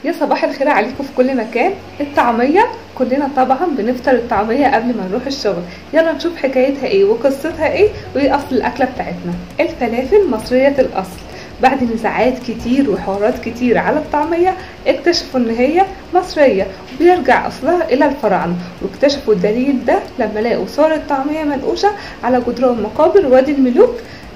يا صباح الخير عليكم في كل مكان الطعمية كلنا طبعا بنفطر الطعمية قبل ما نروح الشغل يلا نشوف حكايتها ايه وقصتها ايه وايه اصل الاكلة بتاعتنا الفلافل مصرية الاصل بعد نزاعات كتير وحوارات كتير على الطعمية اكتشفوا ان هي مصرية وبيرجع اصلها الى الفراعنة واكتشفوا الدليل ده لما لقوا صور الطعمية منقوشة على جدران مقابر وادي الملوك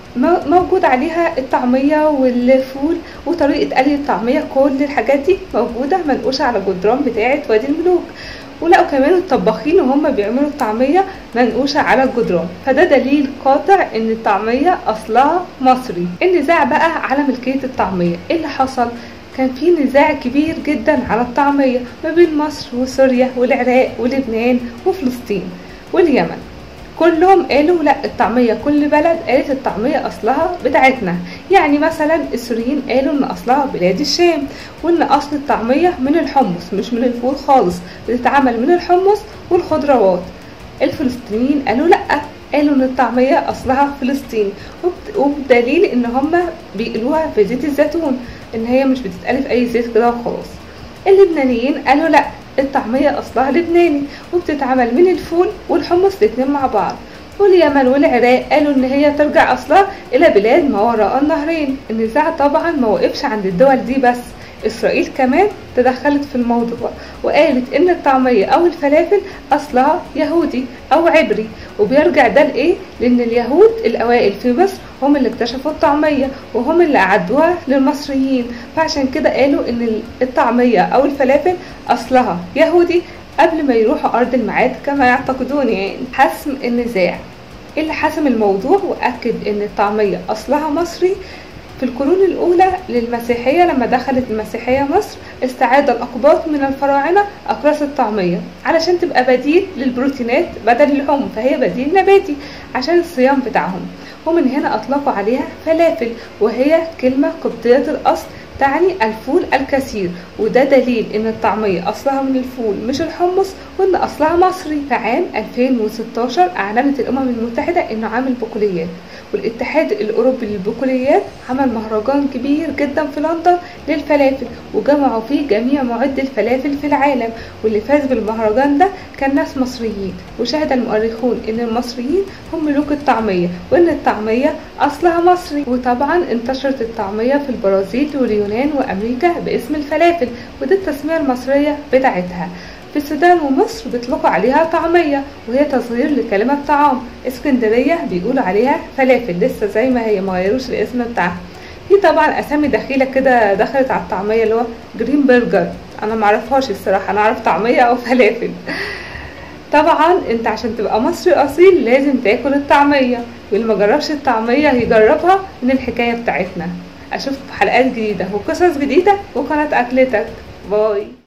موجود عليها الطعمية والفول وطريقة قلي الطعمية كل الحاجات دي موجودة منقوشة على جدران بتاعة وادي الملوك ولقوا كمان الطباخين وهم بيعملوا الطعمية منقوشة على الجدران فده دليل قاطع ان الطعمية اصلها مصري النزاع بقى على ملكية الطعمية ايه اللي حصل كان في نزاع كبير جدا على الطعمية ما بين مصر وسوريا والعراق ولبنان وفلسطين واليمن كلهم قالوا لا الطعمية كل بلد قالت الطعمية أصلها بتاعتنا يعني مثلا السوريين قالوا إن أصلها بلاد الشام وإن أصل الطعمية من الحمص مش من الفول خالص بتتعمل من الحمص والخضروات الفلسطينيين قالوا لأ قالوا ان الطعمية اصلها فلسطين وبدليل ان هما بيقلوها في زيت الزيتون ان هي مش بتتقلي في اي زيت كده وخلاص اللبنانيين قالوا لا الطعمية أصلها لبناني وبتتعمل من الفول والحمص الاتنين مع بعض واليمن والعراق قالوا ان هي ترجع اصلها الى بلاد ما وراء النهرين النزاع طبعا ما وقفش عند الدول دي بس اسرائيل كمان تدخلت في الموضوع وقالت ان الطعمية او الفلافل اصلها يهودي او عبري وبيرجع ده لايه لان اليهود الاوائل في مصر هم اللي اكتشفوا الطعمية وهم اللي اعدوها للمصريين فعشان كده قالوا ان الطعمية او الفلافل اصلها يهودي قبل ما يروحوا ارض الميعاد كما يعتقدون يعني حسم النزاع اللي حسم الموضوع واكد ان الطعمية اصلها مصري في القرون الأولى للمسيحية لما دخلت المسيحية مصر استعاد الأقباط من الفراعنة أقراص الطعمية علشان تبقى بديل للبروتينات بدل اللحوم فهي بديل نباتي عشان الصيام بتاعهم ومن هنا أطلقوا عليها فلافل وهي كلمة قبطية الأصل تعني الفول الكثير وده دليل ان الطعمية اصلها من الفول مش الحمص وان اصلها مصري في عام 2016 اعلنت الامم المتحدة انه عام البقوليات والاتحاد الاوروبي للبقوليات عمل مهرجان كبير جدا في لندن للفلافل وجمعوا فيه جميع معد الفلافل في العالم واللي فاز بالمهرجان ده كان ناس مصريين وشهد المؤرخون ان المصريين هم ملوك الطعمية وان الطعمية اصلها مصري وطبعا انتشرت الطعمية في البرازيل واليونان وامريكا باسم الفلافل ودي التسمية المصرية بتاعتها في السودان ومصر بيطلقوا عليها طعمية وهي تصغير لكلمة طعام اسكندرية بيقولوا عليها فلافل لسه زي ما هي مغيروش الاسم بتاعها في طبعا اسامي دخيلة كده دخلت على الطعمية اللي هو جرين برجر انا معرفهاش الصراحة انا اعرف طعمية او فلافل طبعا انت عشان تبقى مصري اصيل لازم تاكل الطعمية واللي مجربش الطعمية يجربها من الحكاية بتاعتنا اشوفكم في حلقات جديدة وقصص جديدة وقناة اكلتك باي